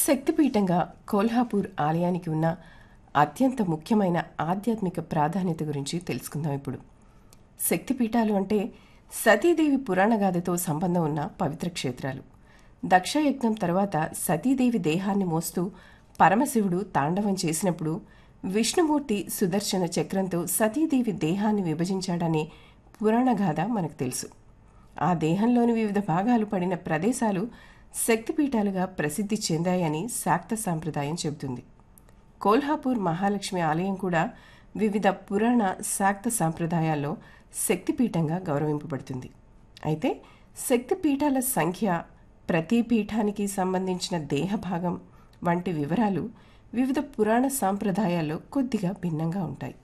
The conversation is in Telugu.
శక్తిపీఠంగా కోల్హాపూర్ ఆలయానికి ఉన్న అత్యంత ముఖ్యమైన ఆధ్యాత్మిక ప్రాధాన్యత గురించి తెలుసుకుందాం ఇప్పుడు శక్తిపీఠాలు అంటే సతీదేవి పురాణగాథతో సంబంధం ఉన్న పవిత్ర క్షేత్రాలు దక్షయజ్ఞం తర్వాత సతీదేవి దేహాన్ని మోస్తూ పరమశివుడు తాండవం చేసినప్పుడు విష్ణుమూర్తి సుదర్శన చక్రంతో సతీదేవి దేహాన్ని విభజించాడనే పురాణగాథ మనకు తెలుసు ఆ దేహంలోని వివిధ భాగాలు పడిన ప్రదేశాలు శక్తిపీఠాలుగా ప్రసిద్ధి చెందాయని శాక్త సాంప్రదాయం చెబుతుంది కోల్హాపూర్ మహాలక్ష్మి ఆలయం కూడా వివిధ పురాణ శాక్త సాంప్రదాయాల్లో శక్తిపీఠంగా గౌరవింపబడుతుంది అయితే శక్తిపీఠాల సంఖ్య ప్రతి పీఠానికి సంబంధించిన దేహభాగం వంటి వివరాలు వివిధ పురాణ సాంప్రదాయాల్లో కొద్దిగా భిన్నంగా ఉంటాయి